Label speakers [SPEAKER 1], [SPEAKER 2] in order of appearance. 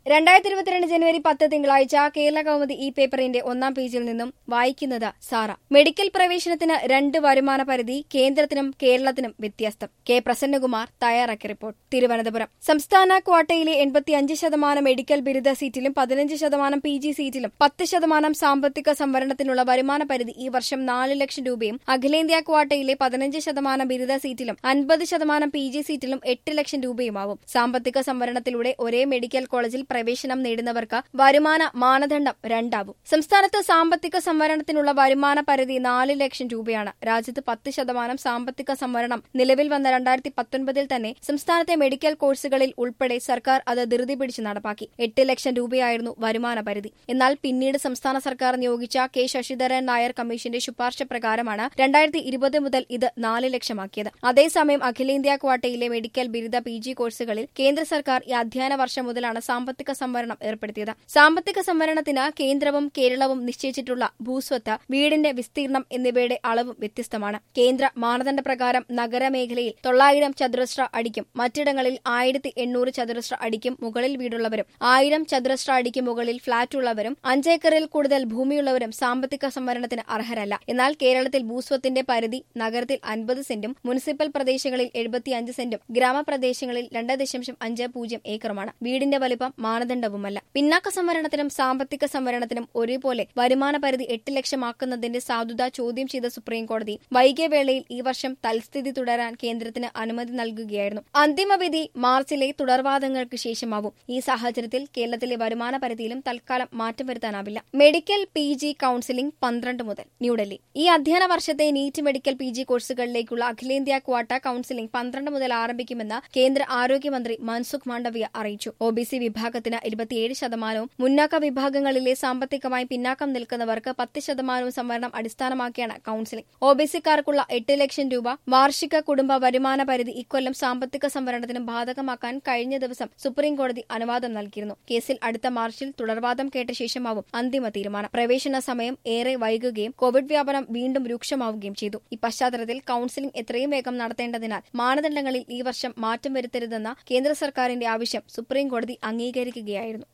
[SPEAKER 1] രണ്ടായിരത്തി ഇരുപത്തിരണ്ട് ജനുവരി പത്ത് തിങ്കളാഴ്ച കേരള കൗമുദി ഈ പേപ്പറിന്റെ ഒന്നാം പേജിൽ നിന്നും വായിക്കുന്നത് സാറ മെഡിക്കൽ പ്രവേശനത്തിന് രണ്ട് വരുമാന പരിധി കേന്ദ്രത്തിനും കേരളത്തിനും വ്യത്യസ്തം കെ പ്രസന്നകുമാർ തയ്യാറാക്കിയ റിപ്പോർട്ട് തിരുവനന്തപുരം സംസ്ഥാന ക്വാട്ടയിലെ എൺപത്തിയഞ്ച് ശതമാനം മെഡിക്കൽ ബിരുദ സീറ്റിലും പതിനഞ്ച് ശതമാനം പി ജി സീറ്റിലും പത്ത് ശതമാനം സാമ്പത്തിക സംവരണത്തിനുള്ള വരുമാന പരിധി ഈ വർഷം നാല് ലക്ഷം രൂപയും അഖിലേന്ത്യാ ക്വാട്ടയിലെ പതിനഞ്ച് ശതമാനം ബിരുദ സീറ്റിലും അൻപത് ശതമാനം പി ജി സീറ്റിലും എട്ട് ലക്ഷം രൂപയുമാവും സാമ്പത്തിക സംവരണത്തിലൂടെ ഒരേ മെഡിക്കൽ കോളേജിൽ പ്രവേശനം നേടുന്നവർക്ക് വരുമാന മാനദണ്ഡം രണ്ടാവും സംസ്ഥാനത്ത് സാമ്പത്തിക സംവരണത്തിനുള്ള വരുമാന പരിധി നാല് ലക്ഷം രൂപയാണ് രാജ്യത്ത് പത്ത് ശതമാനം സാമ്പത്തിക സംവരണം നിലവിൽ വന്ന രണ്ടായിരത്തി പത്തൊൻപതിൽ തന്നെ സംസ്ഥാനത്തെ മെഡിക്കൽ കോഴ്സുകളിൽ ഉൾപ്പെടെ സർക്കാർ അത് ധൃതി പിടിച്ച് നടപ്പാക്കി എട്ട് ലക്ഷം രൂപയായിരുന്നു വരുമാന പരിധി എന്നാൽ പിന്നീട് സംസ്ഥാന സർക്കാർ നിയോഗിച്ച കെ ശശിധരൻ നായർ കമ്മീഷന്റെ ശുപാർശ പ്രകാരമാണ് രണ്ടായിരത്തി ഇരുപത് മുതൽ ഇത് നാല് ലക്ഷമാക്കിയത് അതേസമയം അഖിലേന്ത്യാ ക്വാട്ടയിലെ മെഡിക്കൽ ബിരുദ പി ജി കോഴ്സുകളിൽ കേന്ദ്ര സർക്കാർ ഈ അധ്യയന വർഷം മുതലാണ് സാമ്പത്തിക സംവരണം ഏർപ്പെടുത്തിയത് സാമ്പത്തിക സംവരണത്തിന് കേന്ദ്രവും കേരളവും നിശ്ചയിച്ചിട്ടുള്ള ഭൂസ്വത്ത് വീടിന്റെ വിസ്തീർണം എന്നിവയുടെ അളവും വ്യത്യസ്തമാണ് കേന്ദ്ര മാനദണ്ഡ പ്രകാരം നഗരമേഖലയിൽ തൊള്ളായിരം ചതുരശ്ര അടിക്കും മറ്റിടങ്ങളിൽ ആയിരത്തി എണ്ണൂറ് ചതുരശ്ര അടിക്കും മുകളിൽ വീടുള്ളവരും ആയിരം ചതുരശ്ര അടിക്ക് മുകളിൽ ഫ്ളാറ്റ് ഉള്ളവരും അഞ്ചേക്കറിൽ കൂടുതൽ ഭൂമിയുള്ളവരും സാമ്പത്തിക സംവരണത്തിന് അർഹരല്ല എന്നാൽ കേരളത്തിൽ ഭൂസ്വത്തിന്റെ പരിധി നഗരത്തിൽ അൻപത് സെന്റും മുനിസിപ്പൽ പ്രദേശങ്ങളിൽ എഴുപത്തിയഞ്ച് സെന്റും ഗ്രാമപ്രദേശങ്ങളിൽ രണ്ട് ദശാംശം അഞ്ച് പൂജ്യം ഏക്കറുമാണ് വീടിന്റെ വലിപ്പം മാനദണ്ഡവുമല്ല പിന്നാക്ക സംവരണത്തിനും സാമ്പത്തിക സംവരണത്തിനും ഒരേപോലെ വരുമാന പരിധി എട്ട് ലക്ഷമാക്കുന്നതിന്റെ സാധുത ചോദ്യം ചെയ്ത സുപ്രീംകോടതി വൈകിയ വേളയിൽ ഈ വർഷം തൽസ്ഥിതി തുടരാൻ കേന്ദ്രത്തിന് അനുമതി നൽകുകയായിരുന്നു അന്തിമവിധി മാർച്ചിലെ തുടർവാദങ്ങൾക്ക് ശേഷമാവും ഈ സാഹചര്യത്തിൽ കേരളത്തിലെ വരുമാന പരിധിയിലും തൽക്കാലം മാറ്റം വരുത്താനാവില്ല മെഡിക്കൽ പി ജി കൌൺസിലിംഗ് പന്ത്രണ്ട് മുതൽ ന്യൂഡൽഹി ഈ അധ്യയന വർഷത്തെ നീറ്റ് മെഡിക്കൽ പി ജി കോഴ്സുകളിലേക്കുള്ള അഖിലേന്ത്യാ ക്വാട്ട കൌൺസിലിംഗ് പന്ത്രണ്ട് മുതൽ ആരംഭിക്കുമെന്ന് കേന്ദ്ര ആരോഗ്യമന്ത്രി മൻസുഖ് മാണ്ഡവ്യ അറിയിച്ചു ഒ ബി സി വിഭാഗത്തിന് ഇരുപത്തിയേഴ് ശതമാനവും മുന്നാക്ക വിഭാഗങ്ങളിലെ സാമ്പത്തികമായി പിന്നാക്കം നിൽക്കുന്നവർക്ക് പത്ത് ശതമാനവും സംവരണം അടിസ്ഥാനമാക്കിയാണ് കൌൺസിലിംഗ് ഒ ബി സിക്കാർക്കുള്ള എട്ട് ലക്ഷം രൂപ വാർഷിക കുടുംബ വരുമാന പരിധി ഇക്കൊല്ലം സാമ്പത്തിക സംവരണത്തിന് ബാധകമാക്കാൻ കഴിഞ്ഞ ദിവസം സുപ്രീംകോടതി അനുവാദം നൽകിയിരുന്നു കേസിൽ അടുത്ത മാർച്ചിൽ തുടർവാദം കേട്ട ശേഷമാവും അന്തിമ തീരുമാനം പ്രവേശന സമയം ഏറെ വൈകുകയും കോവിഡ് വ്യാപനം വീണ്ടും രൂക്ഷമാവുകയും ചെയ്തു ഈ പശ്ചാത്തലത്തിൽ കൌൺസിലിംഗ് എത്രയും വേഗം നടത്തേണ്ടതിനാൽ മാനദണ്ഡങ്ങളിൽ ഈ വർഷം മാറ്റം വരുത്തരുതെന്ന കേന്ദ്ര സർക്കാരിന്റെ ആവശ്യം സുപ്രീംകോടതി അംഗീകരിക്കുകയായിരുന്നു